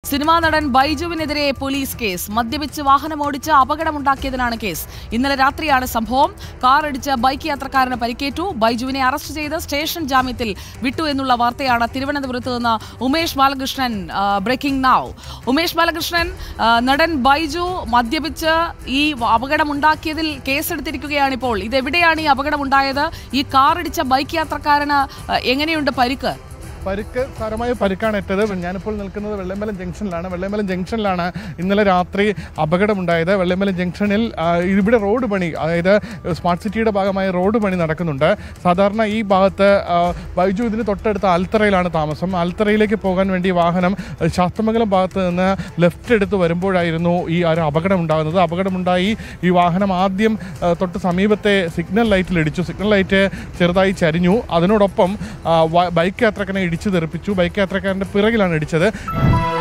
cinema നടൻ ബൈജുവിനെതിരെ police case മദ്യപിച്ച് വാഹനമോടിച്ച് അപകടമുണ്ടാക്കിയതിനാണ് case ഇന്നലെ രാത്രിയാണ് സംഭവം കാർ ഇടിച്ച് ബൈക്ക് യാത്രക്കാരന് പരിക്കേറ്റു ബൈജുവിനെ അറസ്റ്റ് ചെയ്ത് സ്റ്റേഷൻ ജാമ്യത്തിൽ വിട്ടു എന്നുള്ള വാർത്തയാണ് തിരുവനന്തപുരത്ത് നിന്ന് ഉമേഷ് ബാലകൃഷ്ണൻ ബ്രേക്കിംഗ് നൗ ഉമേഷ് ബാലകൃഷ്ണൻ ആ, നടൻ ബൈജു മദ്യപിച്ച് ഈ അപകടമുണ്ടാക്കിയതിൽ കേസെടുത്തിരിക്കുകയാണിപ്പോൾ ഇതെവിടെയാണ് ഈ അപകടമുണ്ടായത് ഈ കാർ ഇടിച്ച ബൈക്ക് യാത്രക്കാരന് ആ, എങ്ങനെയുണ്ട് പരിക്ക് പരുക്ക് സാരമായ പരുക്കാണ് ഏറ്റത് ഞാനിപ്പോൾ നിൽക്കുന്നത് വെള്ളയമ്പലം ജംഗ്ഷനിലാണ് വെള്ളയമ്പലം ജംഗ്ഷനിലാണ് ഇന്നലെ രാത്രി അപകടമുണ്ടായത് വെള്ളയമ്പലം ജംഗ്ഷനിൽ ആ, ഇവിടെ റോഡ് പണി അതായത് സ്മാർട്ട് സിറ്റിയുടെ ഭാഗമായ റോഡ് പണി നടക്കുന്നുണ്ട് സാധാരണ ഈ ഭാഗത്ത് ആ, ബൈജു ഇതിന് തൊട്ടടുത്ത ആൽത്തറയിലാണ് താമസം ആൽത്തറയിലേക്ക് പോകാൻ വേണ്ടി വാഹനം ശാസ്തമംഗലം ഭാഗത്ത് നിന്ന് ലെഫ്റ്റ് എടുത്ത് വരുമ്പോഴായിരുന്നു ഈ ഒരു അപകടം ഉണ്ടാകുന്നത് അപകടമുണ്ടായി ഈ വാഹനം ആദ്യം ആ, തൊട്ട് സമീപത്തെ സിഗ്നൽ ലൈറ്റിൽ ഇടിച്ചു സിഗ്നൽ ലൈറ്റ് ചെറുതായി ചരിഞ്ഞു അതിനോടൊപ്പം ആ, വ- ബൈക്ക് യാത്രക്കാരനെ ഇടിച്ചു തെറിപ്പിച്ചു ബൈക്ക് യാത്രക്കാരൻ്റെ പിറകിലാണ് ഇടിച്ചത്